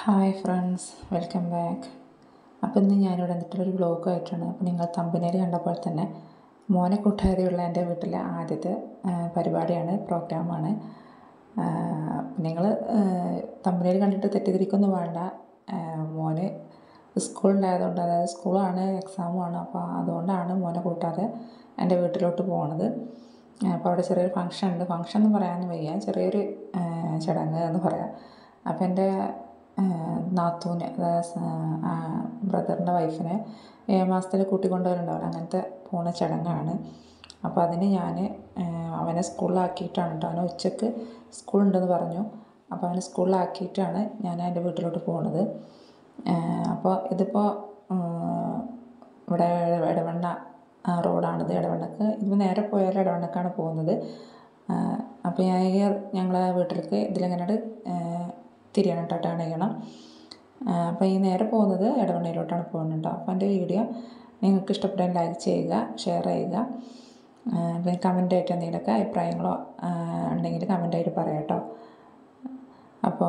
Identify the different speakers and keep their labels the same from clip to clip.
Speaker 1: hi friends welcome back അപ്പോൾ ഇന്ന് ഞാനിവിടെ വന്നിട്ടുള്ളൊരു വ്ലോഗായിട്ടാണ് അപ്പോൾ നിങ്ങൾ തമ്പനയിൽ കണ്ടപ്പോൾ തന്നെ മോനെ കൂട്ടാതെയുള്ള എൻ്റെ വീട്ടിലെ ആദ്യത്തെ ആ, പരിപാടിയാണ് പ്രോഗ്രാമാണ് നിങ്ങൾ തമ്പനയിൽ കണ്ടിട്ട് തെറ്റിദ്ധരിക്കൊന്നും വേണ്ട ആ, മോന് സ്കൂളുണ്ടായതുകൊണ്ട് അതായത് സ്കൂളാണ് എക്സാമുമാണ് അപ്പോൾ അതുകൊണ്ടാണ് മോനെ കൂട്ടാതെ എൻ്റെ വീട്ടിലോട്ട് പോണത് അപ്പോൾ അവിടെ ചെറിയൊരു ഫങ്ഷൻ ഉണ്ട് ഫങ്ഷൻ എന്ന് പറയാനൊന്നും വയ്യ ചെറിയൊരു ആ, ചടങ്ങ് എന്ന് പറയാം അപ്പോൾ എൻ്റെ നാത്തൂന് അതായത് ബ്രദറിൻ്റെ വൈഫിനെ ഏഴ് മാസത്തിൽ കൂട്ടിക്കൊണ്ടുവരുന്നുണ്ടാവില്ല അങ്ങനത്തെ പോണ ചടങ്ങാണ് അപ്പോൾ അതിന് ഞാൻ അവനെ സ്കൂളിലാക്കിയിട്ടാണ് കേട്ടോ അവനെ ഉച്ചക്ക് സ്കൂളുണ്ടെന്ന് പറഞ്ഞു അപ്പോൾ അവനെ സ്കൂളിലാക്കിയിട്ടാണ് ഞാൻ എൻ്റെ വീട്ടിലോട്ട് പോകുന്നത് അപ്പോൾ ഇതിപ്പോൾ ഇവിടെ ഇടവണ്ണ ആ, റോഡാണിത് ഇടവണ്ണക്ക് ഇത് നേരെ പോയാൽ ഇടവണ്ണക്കാണ് പോകുന്നത് അപ്പോൾ ഞാൻ ഈ ഞങ്ങളെ വീട്ടിലേക്ക് ഇതിലെങ്ങനെ തിരിയണം കേട്ടോ ടേൺ ചെയ്യണം അപ്പോൾ ഈ നേരെ പോകുന്നത് ഇടവണ്ണയിലോട്ടാണ് പോകുന്നുണ്ട് അപ്പോൾ എൻ്റെ വീഡിയോ നിങ്ങൾക്ക് ഇഷ്ടപ്പെട്ടാൽ ലൈക്ക് ചെയ്യുക ഷെയർ ചെയ്യുക ആ, പിന്നെ കമൻ്റായിട്ട് എന്തെങ്കിലുമൊക്കെ അഭിപ്രായങ്ങളോ ആ, ഉണ്ടെങ്കിൽ കമൻ്റായിട്ട് പറയാം കേട്ടോ അപ്പോൾ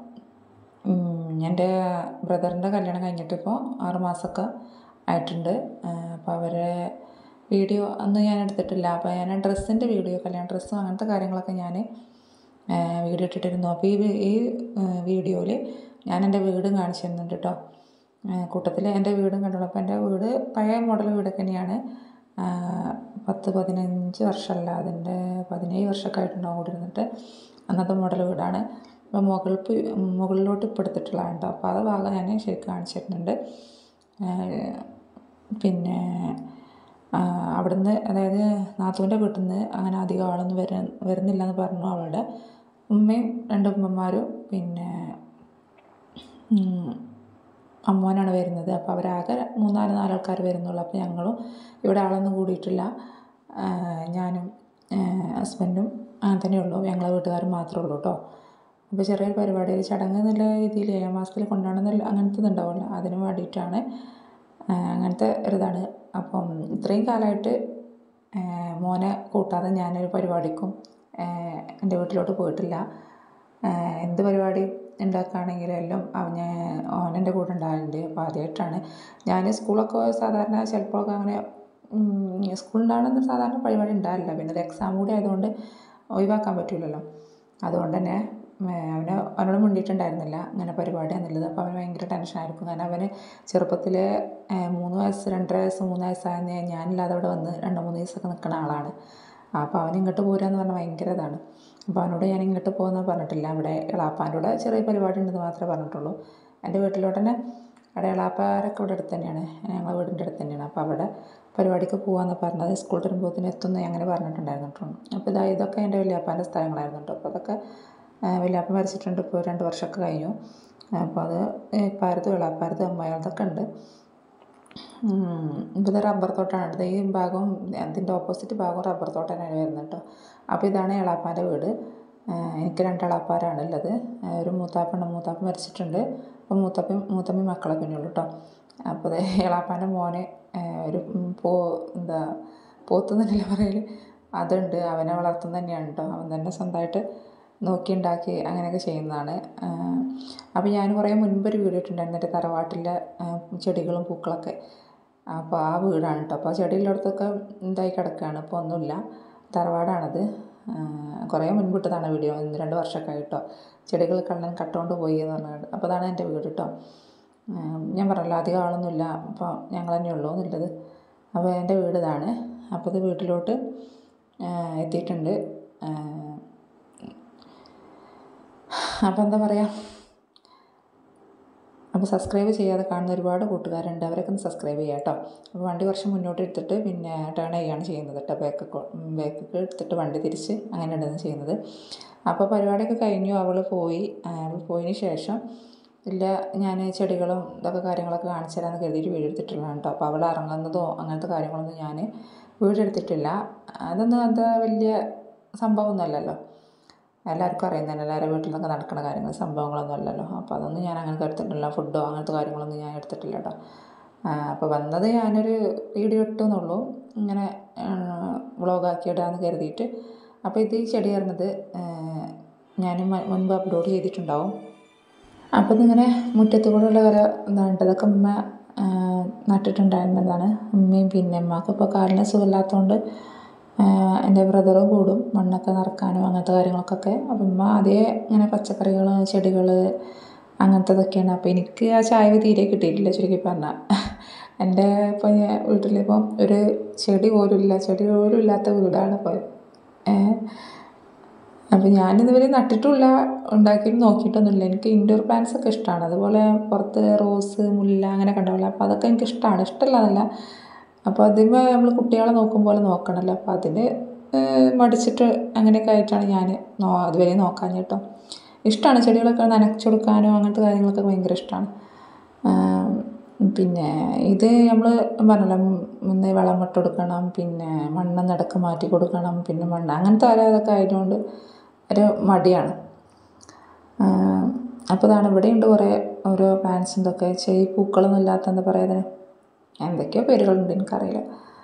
Speaker 1: എൻ്റെ ബ്രദറിൻ്റെ കല്യാണം കഴിഞ്ഞിട്ടിപ്പോൾ ആറ് മാസമൊക്കെ ആയിട്ടുണ്ട് അപ്പോൾ അവരെ വീഡിയോ അന്ന് ഞാൻ എടുത്തിട്ടില്ല അപ്പോൾ ഞാൻ ഡ്രസ്സിൻ്റെ വീഡിയോ കല്യാണ ഡ്രസ്സും അങ്ങനത്തെ കാര്യങ്ങളൊക്കെ ഞാൻ വീഡിയോ ഇട്ടിട്ടിരുന്നു അപ്പോൾ ഈ വി- ഈ വീഡിയോയിൽ ഞാൻ എൻ്റെ വീടും കാണിച്ചു തരുന്നുണ്ട് കേട്ടോ കൂട്ടത്തിൽ എൻ്റെ വീടും കണ്ടുള്ളൂ അപ്പോൾ എൻ്റെ വീട് പഴയ മോഡൽ വീടൊക്കെ തന്നെയാണ് ആ, പത്ത് പതിനഞ്ച് വർഷമല്ല അതിൻ്റെ പതിനേഴ് വർഷമൊക്കെ ആയിട്ടുണ്ടാവും കൂടി ഇരുന്നിട്ട് അന്നത്തെ മോഡൽ വീടാണ് അപ്പോൾ മുകളിൽ മുകളിലോട്ട് ഇപ്പോൾ എടുത്തിട്ടുള്ളതാണ് കേട്ടോ അപ്പോൾ അത് ഭാഗം ഞാൻ ശരിക്കും കാണിച്ചു തരുന്നുണ്ട് ആ, പിന്നെ ആ, അവിടുന്ന് അതായത് നാത്തൂൻ്റെ വീട്ടിൽ നിന്ന് അങ്ങനെ അധികം ആളൊന്നും വര വരുന്നില്ല എന്ന് പറഞ്ഞു അവളുടെ ഉമ്മയും രണ്ട് ഉമ്മമാരും പിന്നെ ഉം, അമ്മോനാണ് വരുന്നത് അപ്പോൾ അവരാകെ മൂന്നാല് നാലാൾക്കാർ വരുന്നുള്ളൂ അപ്പോൾ ഞങ്ങളും ഇവിടെ ആളൊന്നും കൂടിയിട്ടില്ല ആ, ഞാനും ഹസ്ബൻഡും അങ്ങനെ തന്നെയുള്ളൂ ഞങ്ങളെ വീട്ടുകാർ മാത്രമേ ഉള്ളൂ കേട്ടോ അപ്പോൾ ചെറിയൊരു പരിപാടി ഒരു ചടങ്ങ് എന്നുള്ള രീതിയിൽ ഏഴാം മാസത്തിൽ കൊണ്ടുപോകണമെന്നുള്ള അങ്ങനത്തെ ഇതുണ്ടാവില്ല അതിന് വേണ്ടിയിട്ടാണ് ആ, അങ്ങനത്തെ ഒരിതാണ് അപ്പം ഇത്രയും കാലമായിട്ട് ആ, മോനെ കൂട്ടാതെ ഞാനൊരു പരിപാടിക്കും ആ, എൻ്റെ വീട്ടിലോട്ട് പോയിട്ടില്ല ആ, എന്ത് പരിപാടി ഉണ്ടാക്കുകയാണെങ്കിലും എല്ലാം അവൻ ഓൻ എൻ്റെ കൂടെ ഉണ്ടാകലുണ്ട് അപ്പോൾ ആദ്യമായിട്ടാണ് ഞാൻ സ്കൂളൊക്കെ സാധാരണ ചിലപ്പോഴൊക്കെ അങ്ങനെ സ്കൂളുണ്ടാകണമെന്ന് സാധാരണ പരിപാടി ഉണ്ടാവില്ല പിന്നെ ഒരു എക്സാം കൂടി ആയതുകൊണ്ട് ഒഴിവാക്കാൻ പറ്റില്ലല്ലോ അതുകൊണ്ട് തന്നെ അവന് അവനോട് മുണ്ടിയിട്ടുണ്ടായിരുന്നില്ല ഇങ്ങനെ പരിപാടി എന്നുള്ളത് അപ്പോൾ അവന് ഭയങ്കര ടെൻഷനായിരിക്കും കാരണം അവന് ചെറുപ്പത്തിൽ മൂന്ന് വയസ്സ് രണ്ടര വയസ്സ് മൂന്ന് വയസ്സായ ഞാനില്ലാതെ അവിടെ വന്ന് രണ്ട് മൂന്ന് ദിവസമൊക്കെ നിൽക്കുന്ന ആളാണ് അപ്പോൾ അവൻ ഇങ്ങോട്ട് പോരാന്ന് പറഞ്ഞാൽ ഭയങ്കര ഇതാണ് അപ്പോൾ അവനോട് ഞാൻ ഇങ്ങോട്ട് പോകുന്നത് പറഞ്ഞിട്ടില്ല അവിടെ ഇളാപ്പാൻ്റെ കൂടെ ചെറിയ പരിപാടി ഉണ്ടെന്ന് മാത്രമേ പറഞ്ഞിട്ടുള്ളൂ എൻ്റെ വീട്ടിലോട്ട് തന്നെ അവിടെ ഇളാപ്പാരൊക്കെ ഇവിടെ അടുത്ത് തന്നെയാണ് ഞങ്ങളെ വീടിൻ്റെ അടുത്ത് തന്നെയാണ് അപ്പോൾ അവിടെ പരിപാടിക്ക് പോകാമെന്ന് പറഞ്ഞത് സ്കൂൾ വരുമ്പോഴത്തേന് എത്തുമെന്ന് അങ്ങനെ പറഞ്ഞിട്ടുണ്ടായിരുന്നു കേട്ടോ അപ്പോൾ ഇതാ ഇതൊക്കെ എൻ്റെ വലിയപ്പാൻ്റെ സ്ഥലങ്ങളായിരുന്നു കേട്ടോ അപ്പോൾ അതൊക്കെ വലിയപ്പൻ മരിച്ചിട്ടുണ്ട് ഇപ്പോൾ രണ്ട് വർഷമൊക്കെ കഴിഞ്ഞു അപ്പോൾ അത് പാരത്ത് വെള്ളാപ്പാരത്ത് അമ്മായികളതൊക്കെ ഉണ്ട് ഇപ്പോൾ ഇത് റബ്ബർ തോട്ടമാണ് ഇത് ഈ ഭാഗം അതിൻ്റെ ഓപ്പോസിറ്റ് ഭാഗം റബ്ബർ തോട്ടം തന്നെയാണ് വരുന്നത് കേട്ടോ അപ്പോൾ ഇതാണ് എളാപ്പാൻ്റെ വീട് ആ, എനിക്ക് രണ്ട് എളാപ്പാരാണ് ഉള്ളത് ആ, ഒരു മൂത്താപ്പുണ്ട് മൂത്താപ്പ മരിച്ചിട്ടുണ്ട് അപ്പോൾ മൂത്തപ്പയും മൂത്തമ്മയും മക്കളൊക്കെ ഉള്ളൂ കേട്ടോ അപ്പോൾ ഇത് എളാപ്പാൻ്റെ മോന് ആ, ഒരു ഉം, പോ എന്താ പോത്തുന്നല്ല പറയൽ അതുണ്ട് അവനെ വളർത്തുന്നത് തന്നെയാണ് കേട്ടോ അവൻ തന്നെ സ്വന്തമായിട്ട് നോക്കി ഉണ്ടാക്കി അങ്ങനെയൊക്കെ ചെയ്യുന്നതാണ് അപ്പോൾ ഞാൻ കുറേ മുൻപൊരു വീഡിയോ ഇട്ടിട്ടുണ്ടായിരുന്നു എൻ്റെ തറവാട്ടിലെ ആ, ചെടികളും പൂക്കളൊക്കെ അപ്പോൾ ആ വീടാണ് കേട്ടോ അപ്പോൾ ആ ചെടിയുള്ളിടത്തൊക്കെ ഇതായി കിടക്കുകയാണ് ഇപ്പോൾ ഒന്നുമില്ല തറവാടാണത് ആ, കുറേ മുൻപിട്ടതാണ് വീഡിയോ ഒന്ന് രണ്ട് വർഷമൊക്കെ ആയിട്ടോ ചെടികൾ കള്ളൻ കട്ടുകൊണ്ട് പോയി എന്ന് പറഞ്ഞിട്ട് അപ്പോൾ അതാണ് എൻ്റെ വീട് കേട്ടോ ആ, ഞാൻ പറഞ്ഞല്ലോ അധികം ആളൊന്നുമില്ല അപ്പോൾ ഞങ്ങൾ തന്നെ ഉള്ളൂ എന്നുള്ളത് അപ്പോൾ എൻ്റെ വീട് ഇതാണ് അപ്പോൾ ഇത് വീട്ടിലോട്ട് ആ, എത്തിയിട്ടുണ്ട് ആ, അപ്പോൾ എന്താ പറയുക അപ്പോൾ സബ്സ്ക്രൈബ് ചെയ്യാതെ കാണുന്ന ഒരുപാട് കൂട്ടുകാരുണ്ട് അവരൊക്കെ ഒന്ന് സബ്സ്ക്രൈബ് ചെയ്യാം കേട്ടോ അപ്പോൾ വണ്ടി കുറച്ച് മുന്നോട്ട് എടുത്തിട്ട് പിന്നെ ടേൺ ചെയ്യുകയാണ് ചെയ്യുന്നത് കേട്ടോ ബാക്കൊക്കെ ബാക്കൊക്കെ എടുത്തിട്ട് വണ്ടി തിരിച്ച് അങ്ങനെയാണ് ഇത് ചെയ്യുന്നത് അപ്പോൾ പരിപാടിയൊക്കെ കഴിഞ്ഞു അവൾ പോയി ആ, അവൾ പോയതിന് ശേഷം ഇല്ല ഞാൻ ചെടികളും ഇതൊക്കെ കാര്യങ്ങളൊക്കെ കാണിച്ചു തരാമെന്ന് കരുതിയിട്ട് വീഡിയോ എടുത്തിട്ടുള്ളതാണ് കേട്ടോ അപ്പോൾ അവൾ ഇറങ്ങുന്നതോ അങ്ങനത്തെ കാര്യങ്ങളൊന്നും ഞാൻ വീഡിയോ എടുത്തിട്ടില്ല അതൊന്നും അത് വലിയ സംഭവമൊന്നും അല്ലല്ലോ എല്ലാവർക്കും അറിയുന്നതന്നെ എല്ലാവരുടെ വീട്ടിൽ നിന്നൊക്കെ നടക്കുന്ന കാര്യങ്ങൾ സംഭവങ്ങളൊന്നും അല്ലല്ലോ അപ്പോൾ അതൊന്നും ഞാൻ അങ്ങനെ എടുത്തിട്ടില്ല ഫുഡോ അങ്ങനത്തെ കാര്യങ്ങളൊന്നും ഞാൻ എടുത്തിട്ടില്ല കേട്ടോ ആ, അപ്പോൾ വന്നത് ഞാനൊരു വീഡിയോ ഇട്ടു എന്നുള്ളൂ ഇങ്ങനെ വ്ളോഗാക്കി ഇടാമെന്ന് കരുതിയിട്ട് അപ്പോൾ ഇത് ഈ ചെടി പറഞ്ഞത് ഞാൻ മുൻപ് അപ്ലോഡ് ചെയ്തിട്ടുണ്ടാവും അപ്പോൾ ഇതിങ്ങനെ മുറ്റത്ത് കൂടെയുള്ള വര ഇതാണ് ഇതൊക്കെ ഉമ്മ ആ, നട്ടിട്ടുണ്ടായിരുന്നതാണ് ഉമ്മയും പിന്നെ ഉമ്മക്ക് ഇപ്പോൾ കാലിന് സുഖമില്ലാത്തതുകൊണ്ട് എൻ്റെ ബ്രദറും കൂടും മണ്ണൊക്കെ നിറക്കാനും അങ്ങനത്തെ കാര്യങ്ങൾക്കൊക്കെ അപ്പം ഉമ്മ ആദ്യമേ ഇങ്ങനെ പച്ചക്കറികൾ ചെടികൾ അങ്ങനത്തതൊക്കെയാണ് അപ്പോൾ എനിക്ക് ആ ചായ തീരെ കിട്ടിയിട്ടില്ല ചുരുക്കി പറഞ്ഞാൽ എൻ്റെ ഇപ്പോൾ വീട്ടിലിപ്പം ഒരു ചെടി പോലും ഇല്ല ചെടി പോലും ഇല്ലാത്ത വീടാണ് ഇപ്പോൾ ഏഹ് അപ്പോൾ ഞാനിതുവരെ നട്ടിട്ടുമില്ല ഉണ്ടാക്കിയിട്ട് നോക്കിയിട്ടൊന്നുമില്ല എനിക്ക് ഇൻഡോർ പ്ലാന്റ്സ് ഒക്കെ ഇഷ്ടമാണ് അതുപോലെ പുറത്ത് റോസ് മുല്ല അങ്ങനെയൊക്കെ ഉണ്ടാവില്ല അപ്പോൾ അതൊക്കെ എനിക്ക് ഇഷ്ടമാണ് ഇഷ്ടമല്ലാതല്ല അപ്പോൾ അതിന്മേൽ നമ്മൾ കുട്ടികളെ നോക്കും പോലെ നോക്കണമല്ലോ അപ്പോൾ അതിന് ഏഹ് മടിച്ചിട്ട് അങ്ങനെയൊക്കെ ആയിട്ടാണ് ഞാൻ നോ അതുവരെ നോക്കാൻ കേട്ടോ ഇഷ്ടമാണ് ചെടികളൊക്കെ നനച്ചു കൊടുക്കാനും അങ്ങനത്തെ കാര്യങ്ങളൊക്കെ ഭയങ്കര ഇഷ്ടമാണ് പിന്നെ ഇത് നമ്മൾ പറഞ്ഞല്ലോ മുന്നേ വളം ഇട്ട് കൊടുക്കണം പിന്നെ മണ്ണ് നടക്ക് മാറ്റി കൊടുക്കണം പിന്നെ മണ്ണ് അങ്ങനത്തെ ഓരോ ഇതൊക്കെ ആയതുകൊണ്ട് ഒരു മടിയാണ് അപ്പോൾ ഇതാണ് ഇവിടെയുണ്ട് കുറേ ഓരോ പ്ലാന്റ്സും ഇതൊക്കെ ചെറിയ പൂക്കളൊന്നും ഇല്ലാത്ത എന്താ പറയുക അതിന് എന്തൊക്കെയോ പേരുകളുണ്ട് എനിക്കറിയില്ല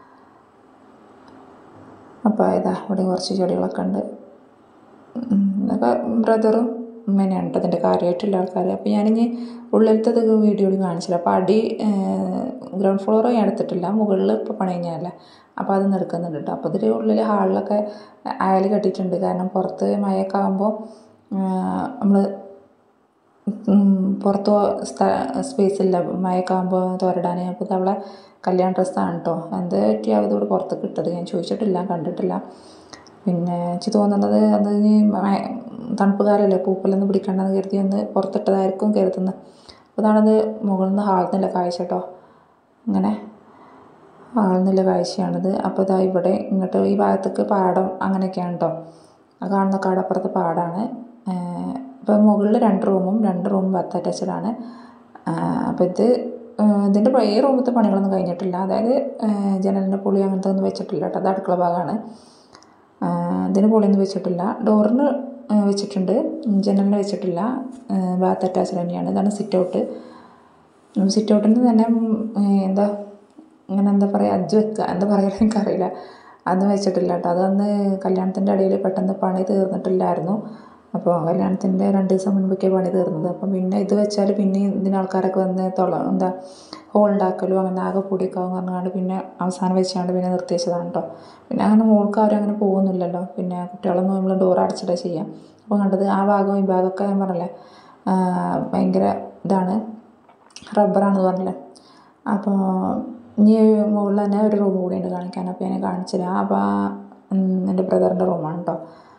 Speaker 1: അപ്പോൾ ഇതാ ഇവിടെ കുറച്ച് ചെടികളൊക്കെ ഉണ്ട് ഉം, ഇതൊക്കെ ബ്രദറും ഉമ്മേനെയാണ് കേട്ടോ അതിൻ്റെ കാര്യമായിട്ടുള്ള ആൾക്കാർ അപ്പോൾ ഞാനിനി ഉള്ളിലത്തത് വീഡിയോയിൽ കാണിച്ചില്ല അപ്പോൾ അടി ഗ്രൗണ്ട് ഫ്ലോർ ഞാൻ എടുത്തിട്ടില്ല മുകളിൽ ഇപ്പോൾ പണി കഴിഞ്ഞല്ല അപ്പോൾ അതൊന്നും എടുക്കുന്നുണ്ട് കേട്ടോ അപ്പോൾ ഇതിൽ ഉള്ളിൽ ഹാളിലൊക്കെ അയൽ കെട്ടിയിട്ടുണ്ട് കാരണം പുറത്ത് മഴയൊക്കെ ആകുമ്പോൾ നമ്മൾ പുറത്ത് സ്പേസ് ഇല്ല മഴയൊക്കെ ആകുമ്പോൾ തോരടാൻ അപ്പോൾ ഇത് അവളെ കല്യാണ ഡ്രസ്സാണ് കേട്ടോ എന്ത് പറ്റിയാവും ഇതിവിടെ പുറത്തേക്ക് ഇട്ടത് ഞാൻ ചോദിച്ചിട്ടില്ല കണ്ടിട്ടില്ല പിന്നെ എനിക്ക് തോന്നുന്നത് അത് ഇനി മഴ- തണുപ്പ് കാലമല്ലേ പൂപ്പലൊന്നും പിടിക്കണ്ടെന്ന് കരുതി ഒന്ന് പുറത്തിട്ടതായിരിക്കും കരുതുന്നത് അപ്പോൾ അതാണത് മുകളിൽ നിന്ന് ഹാളിൽ നിന്നുള്ള കാഴ്ച കേട്ടോ അങ്ങനെ ഹാളിൽ നിന്നുള്ള കാഴ്ചയാണിത് അപ്പോൾ ഇതാ ഇവിടെ ഇങ്ങോട്ട് ഈ ഭാഗത്തേക്ക് പാടം അങ്ങനെയൊക്കെയാണ് കേട്ടോ ആ കാണുന്ന കാടപ്പുറത്ത് പാടാണ് അപ്പോൾ മുകളിൽ രണ്ട് റൂമും രണ്ട് റൂമും ബത്ത് അറ്റാച്ചഡാണ് അപ്പോൾ ഇത് ഏഹ് ഇതിൻ്റെ പഴയ റൂമത്തെ പണികളൊന്നും കഴിഞ്ഞിട്ടില്ല അതായത് ഏഹ് ജനലിൻ്റെ പൊളി അങ്ങനത്തെ ഒന്നും വെച്ചിട്ടില്ല കേട്ടോ അത് അടുക്കള ഭാഗമാണ് ഇതിന് പൊളിയൊന്നും വെച്ചിട്ടില്ല ഡോറിന് വെച്ചിട്ടുണ്ട് ജനലിന് വെച്ചിട്ടില്ല ബാത്ത് അറ്റാച്ച്ഡ് തന്നെയാണ് ഇതാണ് സിറ്റ് ഔട്ട് സിറ്റ് ഔട്ടിന് തന്നെ ഉം, ഏഹ് എന്താ ഇങ്ങനെ എന്താ പറയുക അജ്ജ് വെക്കുക എന്താ പറയുക എനിക്കറിയില്ല അതൊന്നും വെച്ചിട്ടില്ല കേട്ടോ അത് അന്ന് കല്യാണത്തിൻ്റെ ഇടയിൽ പെട്ടെന്ന് പണി തീർന്നിട്ടില്ലായിരുന്നു അപ്പോൾ കല്യാണത്തിൻ്റെ രണ്ട് ദിവസം മുൻപൊക്കെ പണി തീർന്നത് അപ്പം പിന്നെ ഇത് വെച്ചാൽ പിന്നെ ഇതിന് ആൾക്കാരൊക്കെ വന്ന് തൊള എന്താ ഹോൾ ഉണ്ടാക്കലും അങ്ങനെ ആകെ പൊടിയൊക്കെ ആവും പറഞ്ഞാണ്ട് പിന്നെ അവസാനം വെച്ചാണ്ട് പിന്നെ നിർത്തിവെച്ചതാണ് കേട്ടോ പിന്നെ അങ്ങനെ മോൾക്ക് ആരും അങ്ങനെ പോകുന്നില്ലല്ലോ പിന്നെ കുട്ടികളൊന്നും നമ്മൾ ഡോർ അടച്ചിട്ടാണ് ചെയ്യാം അപ്പോൾ കണ്ടത് ആ ഭാഗവും ഈ ഭാഗമൊക്കെ ഞാൻ പറഞ്ഞില്ലേ ആ, ഭയങ്കര ഇതാണ് റബ്ബറാണെന്ന് പറഞ്ഞില്ലേ അപ്പോൾ ഇനി മുകളിൽ തന്നെ ഒരു റൂം കൂടി ഉണ്ട് കാണിക്കാൻ അപ്പോൾ ഞാൻ കാണിച്ചില്ല അപ്പോൾ എൻ്റെ ബ്രദറിൻ്റെ റൂമാണ് കേട്ടോ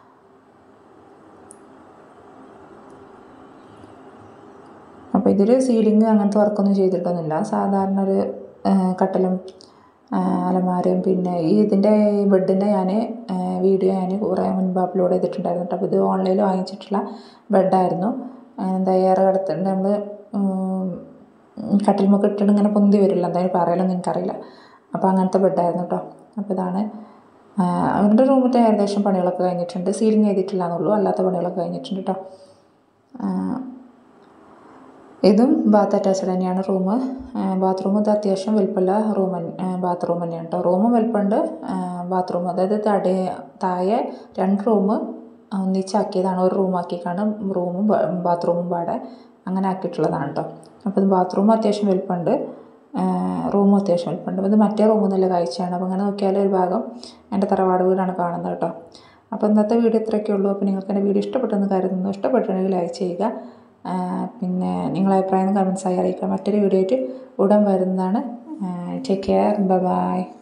Speaker 1: അപ്പോൾ ഇതിൽ സീലിംഗ് അങ്ങനത്തെ വർക്കൊന്നും ചെയ്തിട്ടൊന്നുമില്ല സാധാരണ ഒരു ആ, കട്ടിലും ആ, അലമാരയും പിന്നെ ഈ ഇതിൻ്റെ ഈ ബെഡിൻ്റെ ഞാൻ വീഡിയോ ഞാൻ കുറേ മുൻപ് അപ്ലോഡ് ചെയ്തിട്ടുണ്ടായിരുന്നു കേട്ടോ അപ്പോൾ ഇത് ഓൺലൈനിൽ വാങ്ങിച്ചിട്ടുള്ള ബെഡായിരുന്നു എന്താ ഏറെ കിടത്തിട്ട് നമ്മൾ കട്ടിൽമൊക്കെ ഇട്ടിട്ട് ഇങ്ങനെ പൊന്തി വരില്ല എന്തായാലും പറയലൊന്നും എനിക്കറിയില്ല അപ്പോൾ അങ്ങനത്തെ ബെഡായിരുന്നു കേട്ടോ അപ്പോൾ ഇതാണ് ആ, അവരുടെ റൂമിൻ്റെ ഏകദേശം പണികളൊക്കെ കഴിഞ്ഞിട്ടുണ്ട് സീലിംഗ് ചെയ്തിട്ടില്ല എന്നുള്ളൂ അല്ലാത്ത പണികളൊക്കെ കഴിഞ്ഞിട്ടുണ്ട് കേട്ടോ ആ, ഇതും ബാത്ത് അറ്റാച്ച്ഡ് തന്നെയാണ് റൂം ബാത്റൂം ഇത് അത്യാവശ്യം വലിപ്പമുള്ള റൂം ബാത്റൂം തന്നെയാണ് കേട്ടോ റൂമും വലിപ്പമുണ്ട് ബാത്റൂം അതായത് തടേ താഴെ രണ്ട് റൂം ഒന്നിച്ചാക്കിയതാണ് ഒരു റൂമാക്കിക്കാണ് റൂമും ബാത്റൂമും പാടെ അങ്ങനെ ആക്കിയിട്ടുള്ളതാണ് കേട്ടോ അപ്പോൾ ഇത് ബാത്റൂം അത്യാവശ്യം വലിപ്പമുണ്ട് റൂമും അത്യാവശ്യം വലിപ്പമുണ്ട് അപ്പോൾ ഇത് മറ്റേ റൂമിൽ നല്ല കാഴ്ചയാണ് അപ്പോൾ അങ്ങനെ നോക്കിയാൽ ഒരു ഭാഗം എൻ്റെ തറവാട് വീടാണ് കാണുന്നത് കേട്ടോ അപ്പോൾ ഇന്നത്തെ വീഡിയോ ഇത്രയൊക്കെ ഉള്ളൂ അപ്പോൾ നിങ്ങൾക്ക് എൻ്റെ വീഡിയോ ഇഷ്ടപ്പെട്ടെന്ന് കരുതുന്നു ഇഷ്ടപ്പെട്ടിട്ടുണ്ടെങ്കിൽ ലൈക്ക് ചെയ്യുക ആ, പിന്നെ നിങ്ങളെ അഭിപ്രായം കമൻസായി അറിയിക്കുക മറ്റൊരു വീഡിയോ ആയിട്ട് ഉടൻ വരുന്നതാണ് ടേക്ക് കെയർ ബൈ